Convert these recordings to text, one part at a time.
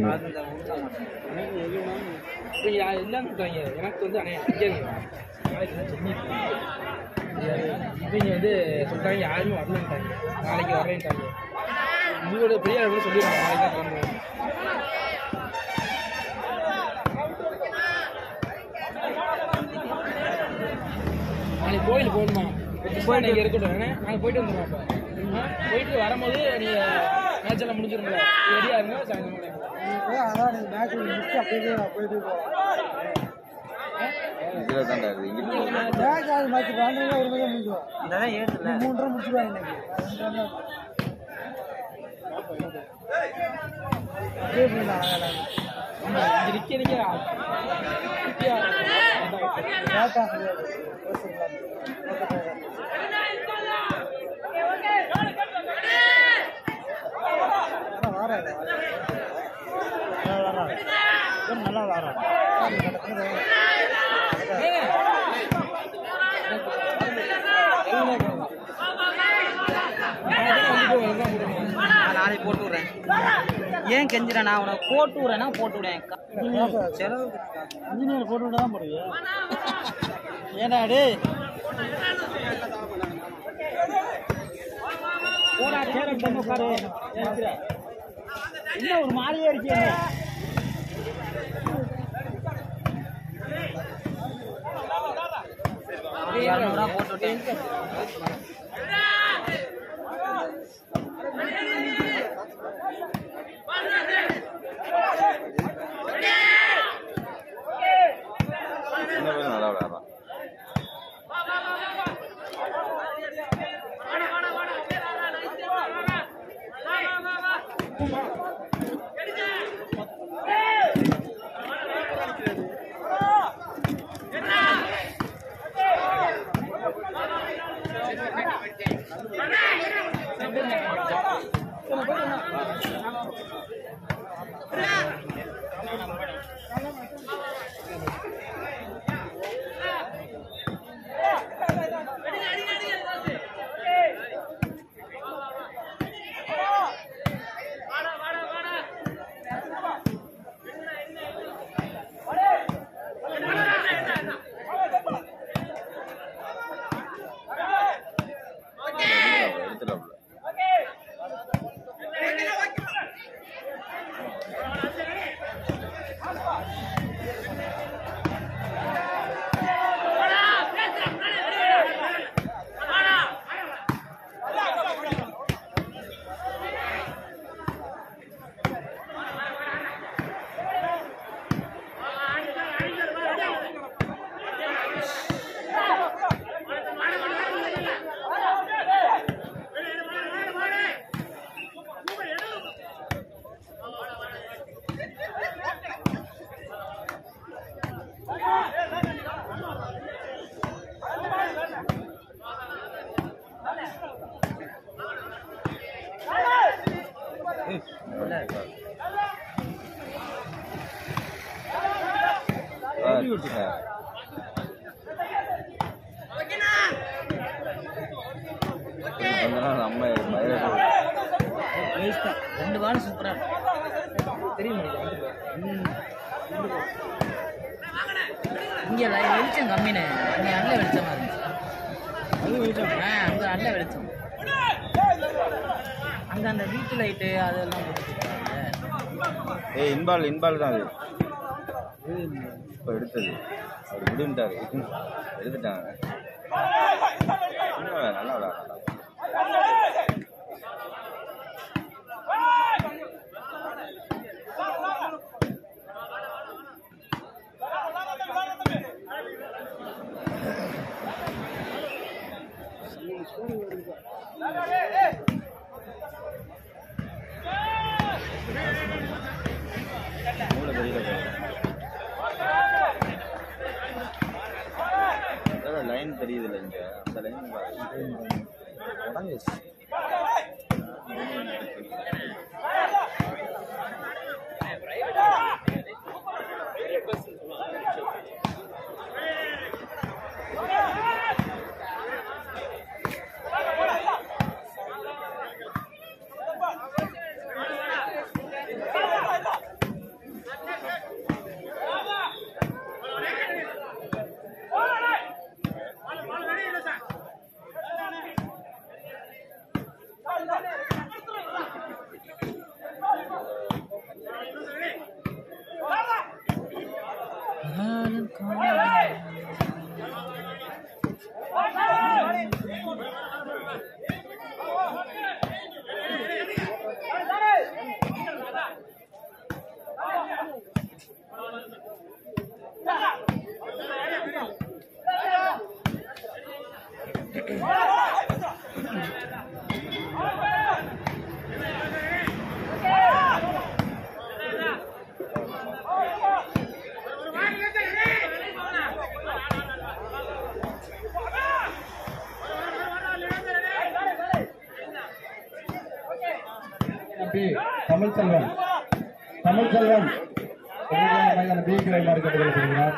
அது இந்த உடுத்த மாட்டேன் எனக்கு எதுனா இப்போ எல்லாம் சொல்கிறாங்க எனக்கு வந்து அண்ணே டிக்கெட் நாளைக்கு வந்து சென்னை போகணும். இவங்க வந்து சொல்கிறாங்க யாருமே வரலன்ட்டாங்க நாளைக்கு வரேன்ட்டாங்க இவங்களோட பெரிய அளவில் சொல்லிடுவாங்க நாளைக்கு தான் கிளம்புவோம் நாளைக்கு கோயில் போகணுமா கோயில் இங்கே இருக்கட்டும் ஏன்னா நாங்கள் போயிட்டு வந்துடுவோம் அப்போ போயிட்டு வரும்போது நீங்கள் மேட்ச் எல்லாம் முடிஞ்சிருங்களா ரெடியாக இருங்க சாயந்தரம் கிளம்புவோம். அதான் நீங்க மேட்ச் முடிச்சு அப்படியே போயிட்டு இதில் தான்டா இருக்குது இங்கிட்டு மேட்ச் ஆகுது மேட்ச் பன்னெண்டு ஒரு மணி முடிஞ்சிடும் இந்த தான் ஏற்றுல மூன்றரை முடிச்சுடுவாங்க இன்னைக்கு ரெண்டு run தான். அப்படியே போயிடலாம் அழகா. இங்க நிக்க நிக்க நிக்க கேட்டா முடியாது. பேசிக்கலாம். ஆனா வாராது. நல்லா வாராது. இவன் நல்லா வாராது. நான் நாளைக்கு போட்டு விட்றேன் ஏன் கெஞ்சுறேன் நான் உனக்கு போட்டு விட்றேன்னா போட்டு விடுறேன் செலவு இன்ஜினியர் போட்டு விட்டு தான் போடுவியா ஏடா டேய் போடா கேரட் பண்ணி உட்காரு என்ன ஒரு மாதிரியே இருக்கீங்க இரநூறுவா போட்டு விட்டேன் சின்ன பையன் நல்லா விளையாடுறான் எடுத்துட்டாப்ல நம்ம பயிர ரெண்டு பால் சூப்பராக தெரியுமா இங்கே வெளிச்சம் கம்மினு அங்கே நல்ல வெளிச்சமா இருந்துச்சு ஆ அங்கே நல்ல வெளிச்சம் அங்கே அந்த வீட்டு லைட்டு அதெல்லாம் போட்டுருக்காங்க ஏய் இன்பால் இன்பால் தான் அது இப்போ எடுத்தது அவர் விடுன்ட்டாரு எடுத்துட்டாங்க இன்னும் நல்லா விளையாடுறான் மூளை வெளியில போகுது லைன் தெரியுது இங்க அந்த லைன் உடஞ்சிச்சு பி தமிழ்ச்செல்வன் தமிழ்ச்செல்வன் மைதான பி கிளைமாறு கேட்டுக்கொள்ளப்படுகிறார்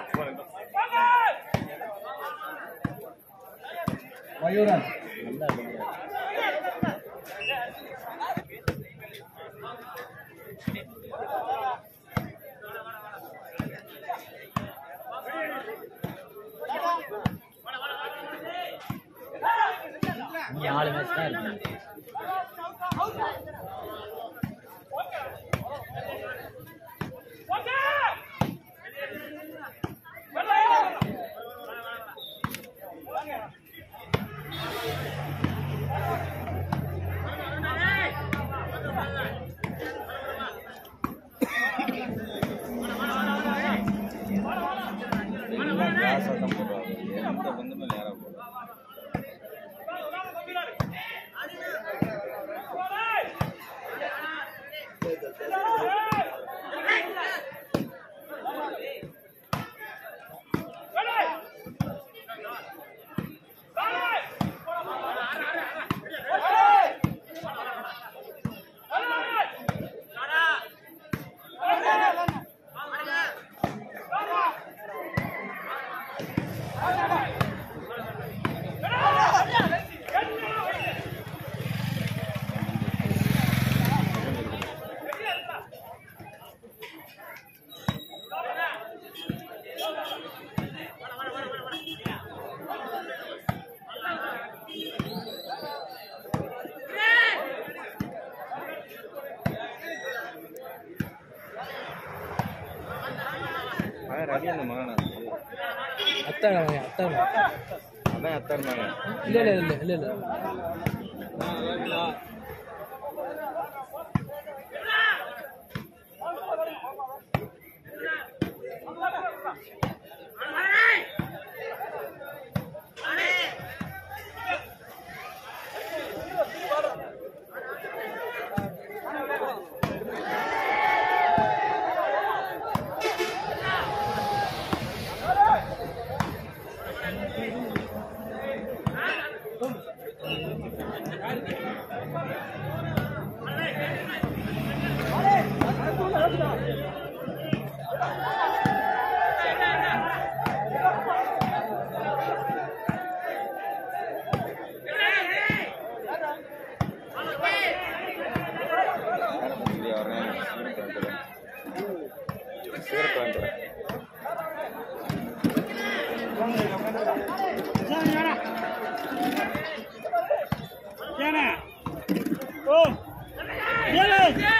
மயூரன் இங்கே நாலு மேட்ச் தான் இருக்கு எல்லாம் கிளாஸாக தான் போடுவாங்க எந்த பந்துமே நேராக போடுவாங்க ஆ ரவி அந்த மகன் அது அத்தாங்க அவன், அத்தாங்க அதான் அத்தான் மகன் இல்ல இல்ல இல்ல இல்ல இல்ல இங்கே வரேன் சூரத் வந்துடுறேன் ஓ ஏழு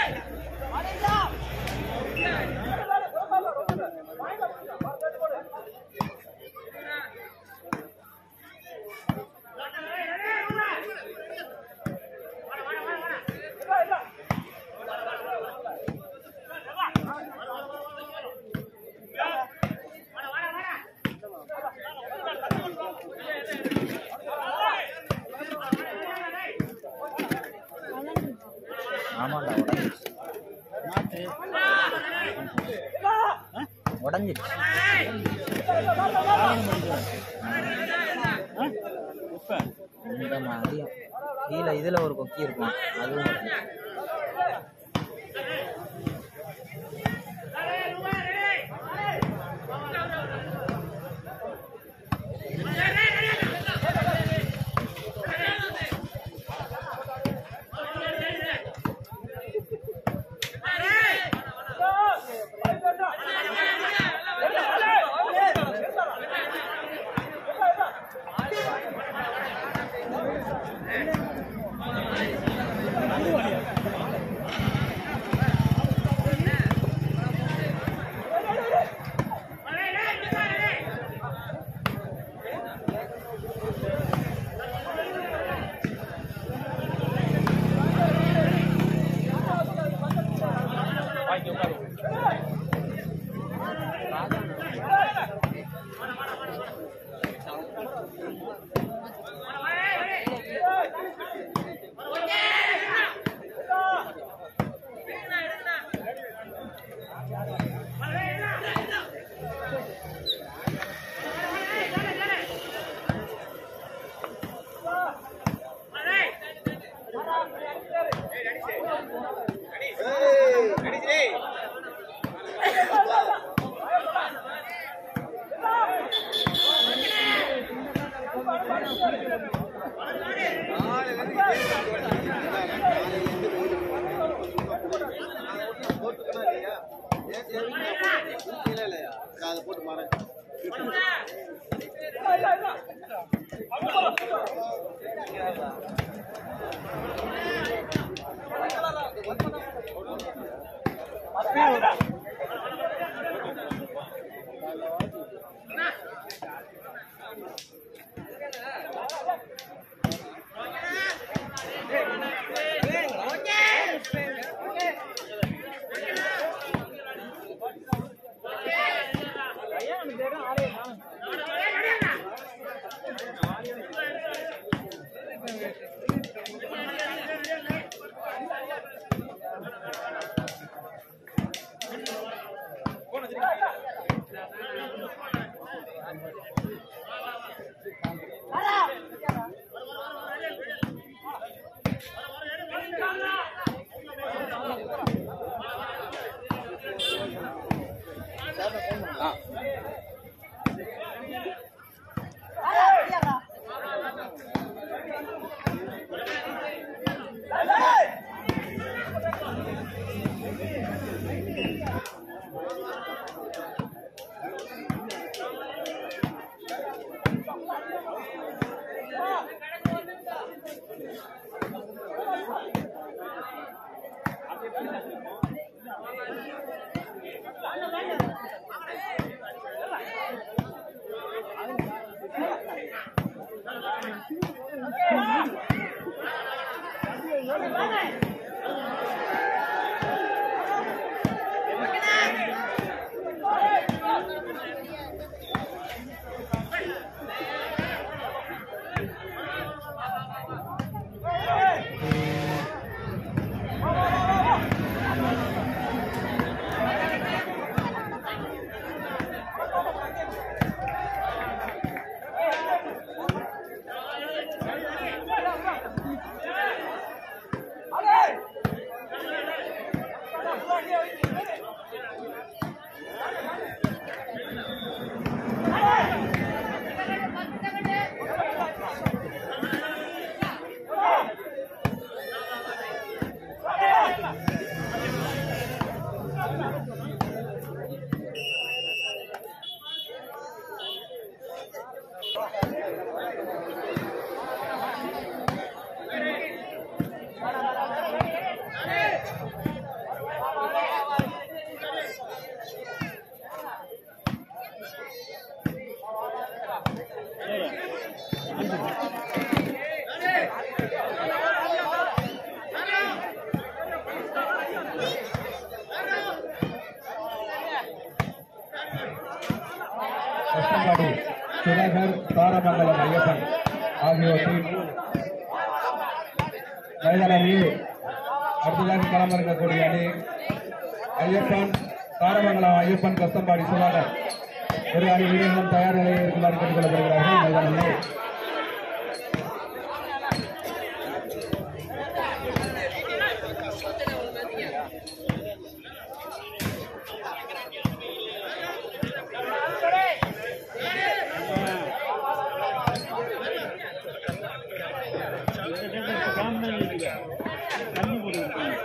ஆமாண்டா உடஞ்சிருச்சு உடஞ்சிருச்சு இப்ப இந்த மாதிரியும் கீழே இதுல ஒரு கொக்கி இருக்கும் அதுவும் உடைஞ்சிருச்சு. கஷ்டப்பாடி தினகர் தாரமங்கலம் ஐயப்பன் ஆகியோரின் மைதானத்தில் அடுத்ததாக களம் இருக்கக்கூடிய அணி ஐயப்பன் தாரமங்கலம் ஐயப்பன் கஸ்தம்பாடி சுதாகர் ஒரு அணி வீரர்களும் தயார் நிலையில் இருக்குமாறு கேட்டுக்கொள்ளப்படுகிறார்கள் மைதானத்தில் தண்ணி போட்டு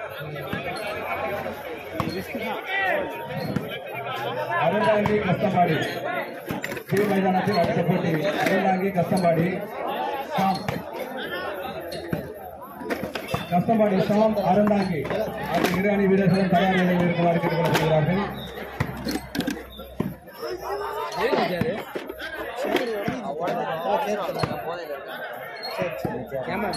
ரிஸ்க் தான் அருந்தாங்கி கஸ்தம்பாடி சி மைதானத்தில் அடுத்த போட்டி அருந்தாங்கி கஸ்தம்பாடி ஷாம் கஸ்தம்பாடி ஷாம் அருந்தாங்கி ஆகிய இரு அணி வீரர்களும் தயார் நிலையில் இருக்குமாறு கேட்டுக்கொள்ளப்படுகிறார்கள் போதையில் இருக்கேன் ஏமா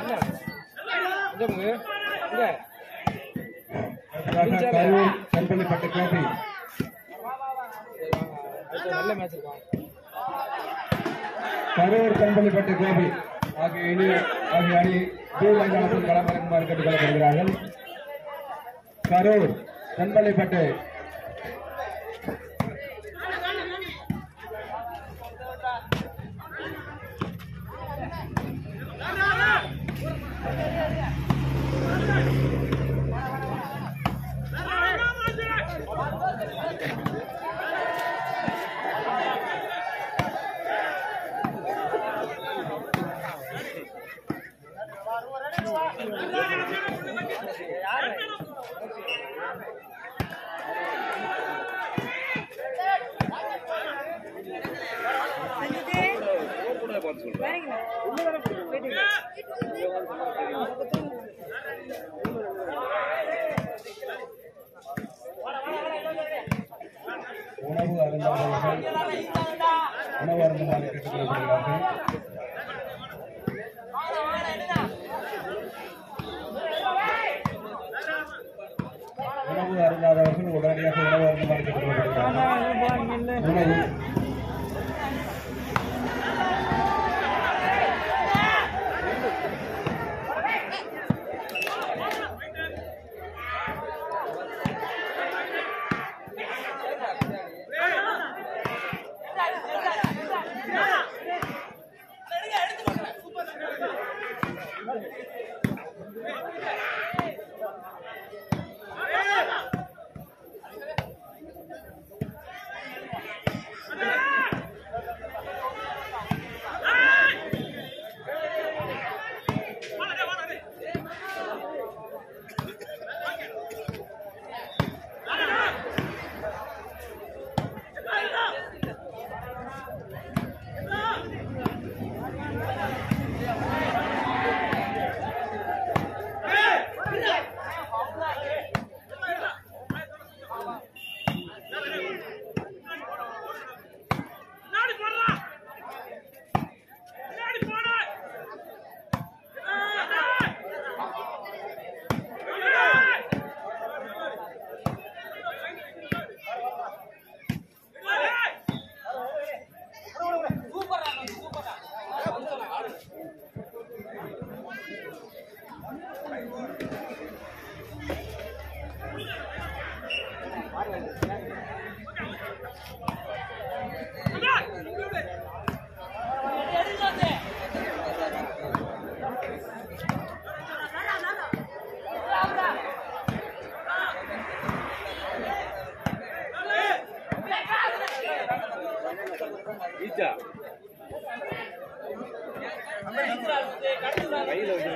இங்க போங்க இங்க அடுத்ததாக கரூர் செம்பள்ளிப்பட்டு கோபி அடுத்து நல்ல மேட்ச் இருக்கும் கரூர் செம்பள்ளிப்பட்டு கோபி ஆகிய இனி ஆகிய அணி டூ மைதானத்தில் களமிறங்குமாறு கேட்டுக்கொள்ளப்படுகிறார்கள் கரூர் செம்பள்ளிப்பட்டு உணவு அருந்தாதவர்கள் உணவு அருந்துமாறு கேட்டுக்கொள்ளப்படுகிறார்கள் உணவு அருந்தாதவர்கள் உடனடியாக உணவு அருந்துமாறு கேட்டுக்கொள்ளப்படுகிறார்கள் உணவு ஈச்சா கையில் வச்சு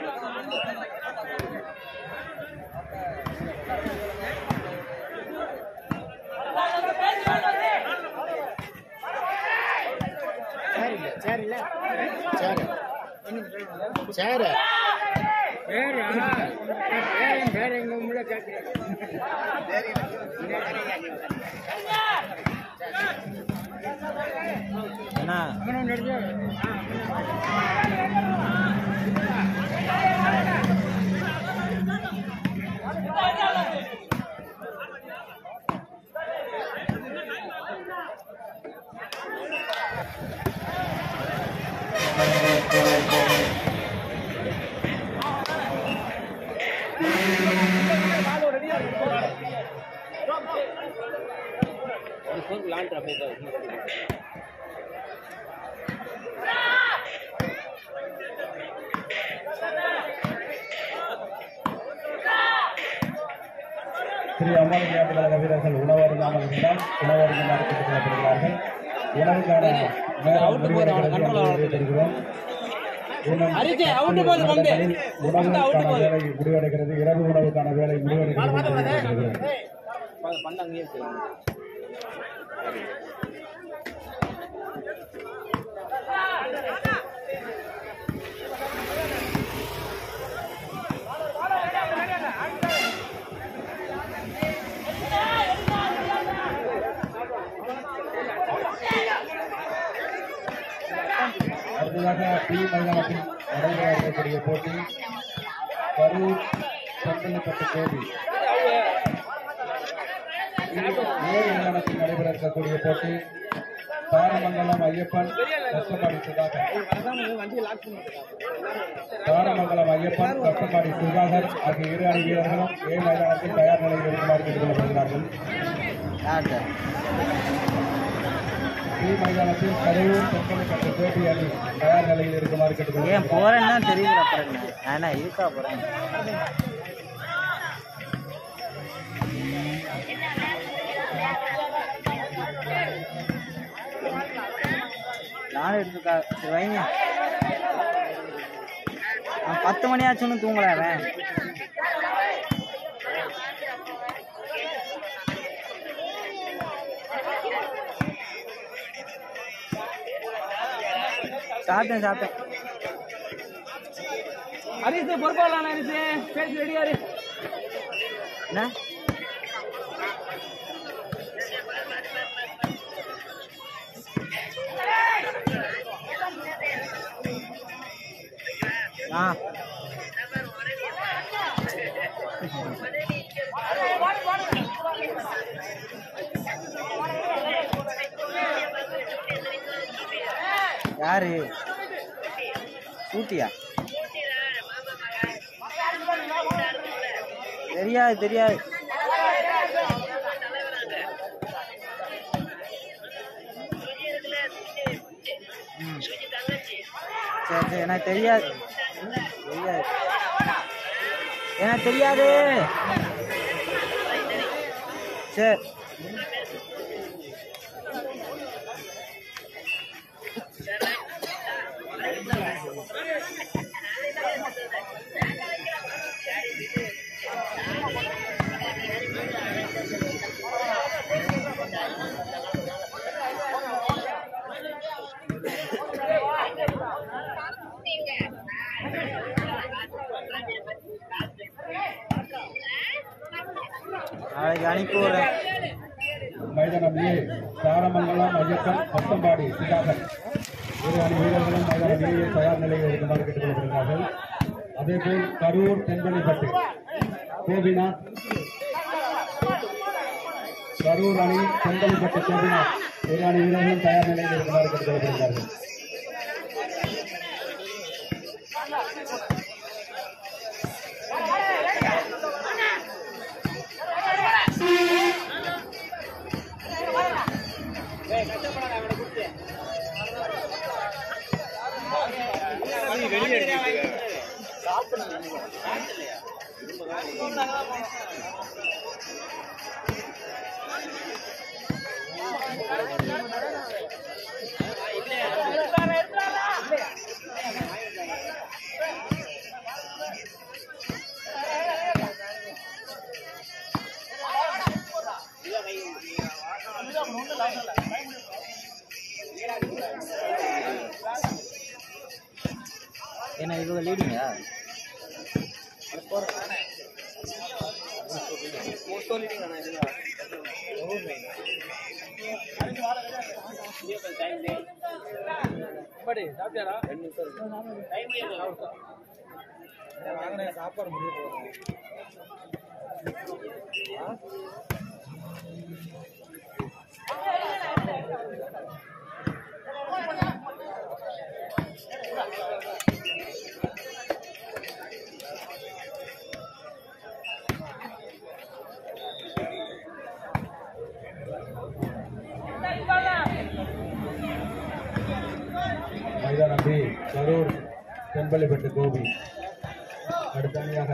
ஸ்ரீ அம்மாள் விளையாட்டு கழக வீரர்கள் உணவு அருந்தாமல் இருந்தால் உணவு அருந்துமாறு கேட்டுக்கொள்ளப்படுகிறார்கள் உணவுக்கான நேரம் முடிவடைகிறது என்பதை தெரிகிறோம் இன்னும் நேரங்களில் உணவுக்கான வேலை முடிவடைகிறது இரவு உணவுக்கான வேலை முடிவடைகிறது என்று தெரிகிறது. பந்து அங்கேயே இருக்கு அடுத்ததாக பி மைதானத்தில் நடைபெற இருக்கக்கூடிய போட்டி கரூர் செங்கல்பட்டு கோபி ஏழு நிறுவனத்தில் நடைபெற இருக்கக்கூடிய போட்டி தாரமங்கலம் ஐயப்பன் கஸ்தமாடி சுதாகர் தாரமங்கலம் ஐயப்பன் கஸ்தமாடி சுதாகர் ஆகிய இரு அணி வீரர்களும் ஏ மைதானத்தில் தயார் நிலையில் இருக்குமாறு கேட்டுக்கொள்ளப்படுகிறார்கள் யார்கிட்ட பி மைதானத்தில் கரையூர் செங்கல்பட்டு கோபி அணி தயார் நிலையில் இருக்குமாறு ஏன் கேட்டுக்கொள்ளப்படுகிறார்கள் போறேன்னா தெரியல அப்புறம் என்ன? நான் என்ன இருக்கா போறேன் நானும் எடுத்துக்கா சரி வைங்க அவன் பத்து மணி ஆச்சுன்னு தூங்கல அவன் சாப்பிட்டேன் சாப்பிட்டேன் ஹரிசு பொறுப்பாளர் ஹரிசு பேசி ரெடியாரு என்ன ஆ யாரு ஊட்டியா தெரியாது தெரியாது ம். சரி சரி எனக்கு தெரியாது தெரியாது எனக்கு தெரியாது சரி நாளைக்கு அனுப்பி விடுறேன் மைதானம் ஏ தாரமங்கலம் ஐயப்பன் பத்தம்பாடி சுதாகர் இரு அணி வீரர்களும் மைதானம் ஏ தயார் நிலையில் இருக்குமாறு கேட்டுக்கொள்ளப்படுகிறார்கள் அதேபோல் கரூர் தென்பள்ளிப்பட்டு கோபிநாத் கரூர் அணி தென்பள்ளிப்பட்டு கோபிநாத் இரு அணி வீரர்களும் தயார் நிலையில் இருக்குமாறு கேட்டுக்கொள்ளப்படுகிறார்கள் என்ன இவங்க லீடிங்கா படி சாப்பிட்டியாடா சாப்பாடு முடிய போகிறோம் மைதானம் பி கரூர் தென்பள்ளிப்பட்டு கோபி அடுத்தமையாக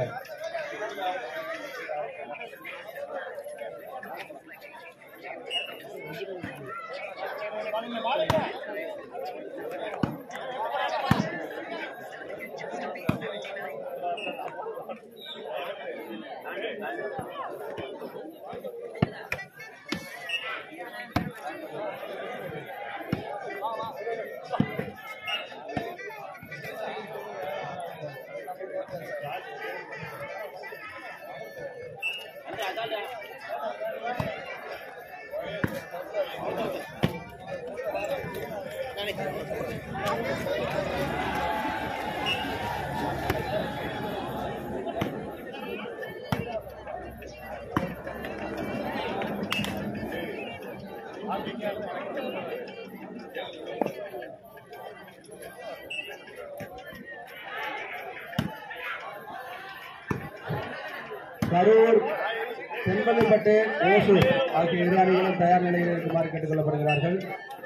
கரூர் செம்பல்லிப்பட்டு ஓசூர் ஆகிய இரு அணிகளும் தயார் நிலையில் இருக்குமாறு கேட்டுக் கொள்ளப்படுகிறார்கள்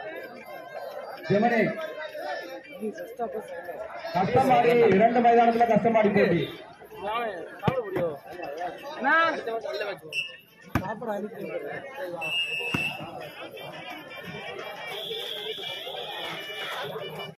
ஜெமனி கஷ்டமாடி இரண்டு மைதானத்துல கஷ்டமாடி போட்டி சாப்பிட முடியும் அடுத்த வருஷம் நல்ல மேட்ச் சாப்பிட அனுப்பி